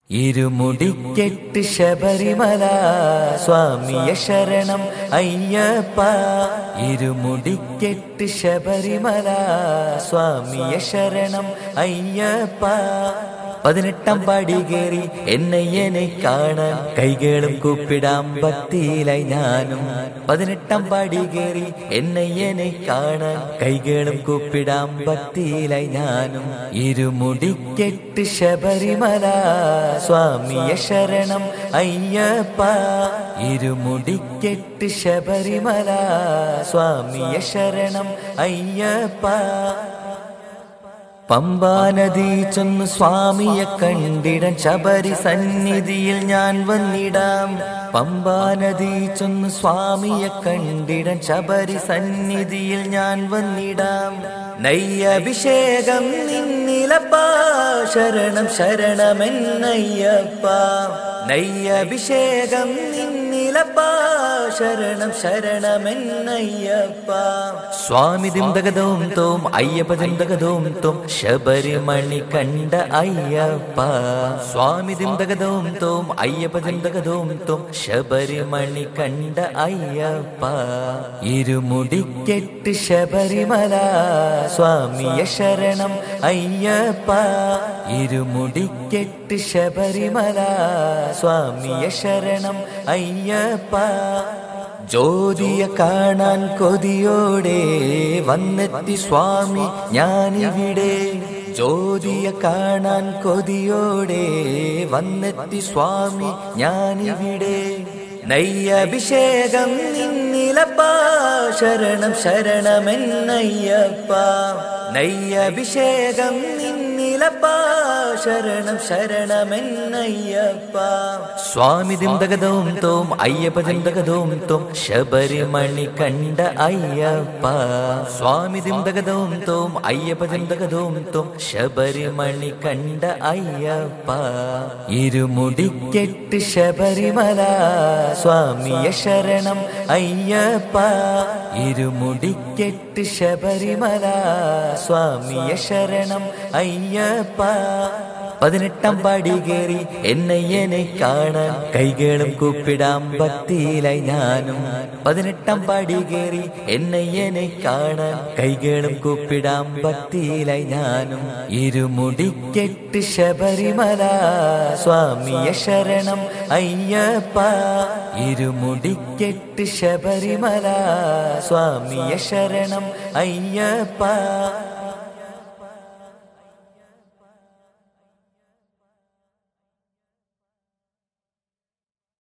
ഇരുമുടിക്കെട്ട് ശബരിമല സ്വാമിയ ശരണം അയ്യപ്പ ഇരുമുടിക്കെട്ട് ശബരിമല സ്വാമിയ ശരണം അയ്യപ്പ പതിനെട്ടാം പടി കയറി എന്നയ്യനെ കാണാൻ കൈകളും കൂപ്പിടാം ഭക്തിയിലായി ഞാനും പതിനെട്ടാം പടി കയറി എന്നയ്യനെ കാണാൻ കൈകളും കൂപ്പിടാം ഭക്തിയിലായി ഞാനും ഇരുമുടിക്കെട്ട് ശബരിമല സ്വാമിയ ശരണം അയ്യപ്പ ഇരുമുടിക്കെട്ട് ശബരിമല സ്വാമിയ ശരണം അയ്യപ്പ പമ്പാനദി ചെന്ന് സ്വാമിയെ കണ്ടിടൻ ശബരി സന്നിധിയിൽ ഞാൻ വന്നിടാം പമ്പാനദി ചെന്ന് സ്വാമിയെ കണ്ടിടൻ ശബരി സന്നിധിയിൽ ഞാൻ വന്നിടാം നെയ്യഭിഷേകം നിന്നിലപ്പാ ശരണം ശരണമെന്നയ്യപ്പ നെയ്യഭിഷേകം നിന്നിലപ്പാ ശരണം ശരണമെന്നയ്യപ്പ സ്വാമി ദിന്തകതവും തോം അയ്യപ്പ ദിന്തകതവും തോം ശബരിമണി കണ്ട അയ്യപ്പ സ്വാമി ദിന്തകതവും തോം അയ്യപ്പ ദിന്തകതവും തോം ശബരിമണി കണ്ട അയ്യപ്പ ഇരുമുടിക്കെട്ട് ശബരിമല സ്വാമിയ ശരണം അയ്യപ്പ ഇരുമുടിക്കെട്ട് ശബരിമല സ്വാമിയ ശരണം അയ്യപ്പ ജ്യോതിയെ കാണാൻ കൊതിയോടെ വന്നെത്തി സ്വാമി ഞാനിവിടെ ജ്യോതിയെ കാണാൻ കൊതിയോടെ വന്നെത്തി സ്വാമി ഞാനിവിടെ നെയ്യഭിഷേകം നിന്നിലപ്പാ ശരണം ശരണമെന്നയ്യപ്പ നെയ്യഭിഷേകം നിന്നിലപ്പാ ശരണം ശരണമെന്നയ്യപ്പ സ്വാമി ദിന്തകതവും തോം അയ്യപ്പ ദിന്തകതവും തോം ശബരിമണി കണ്ട അയ്യപ്പ സ്വാമി ദിന്തകതവും തോം അയ്യപ്പ ദിന്തകതവും തോം ശബരിമണി കണ്ട അയ്യപ്പ ഇരുമുടിക്കെട്ട് ശബരിമല സ്വാമിയ ശരണം അയ്യപ്പ ഇരുമുടിക്കെട്ട് ശബരിമല സ്വാമിയ ശരണം അയ്യപ്പ പതിനെട്ടാം പടി കയറി എന്നയ്യനെ കാണാൻ കൈകളും കൂപ്പിടാം ഭക്തിയിലായി ഞാനും പതിനെട്ടാം പടി കയറി എന്നയ്യനെ കാണാൻ കൈകളും കൂപ്പിടാം ഭക്തിയിലായി ഞാനും ഇരുമുടിക്കെട്ട് ശബരിമല സ്വാമിയ ശരണം അയ്യപ്പ ഇരുമുടിക്കെട്ട് ശബരിമല സ്വാമിയ ശരണം അയ്യപ്പ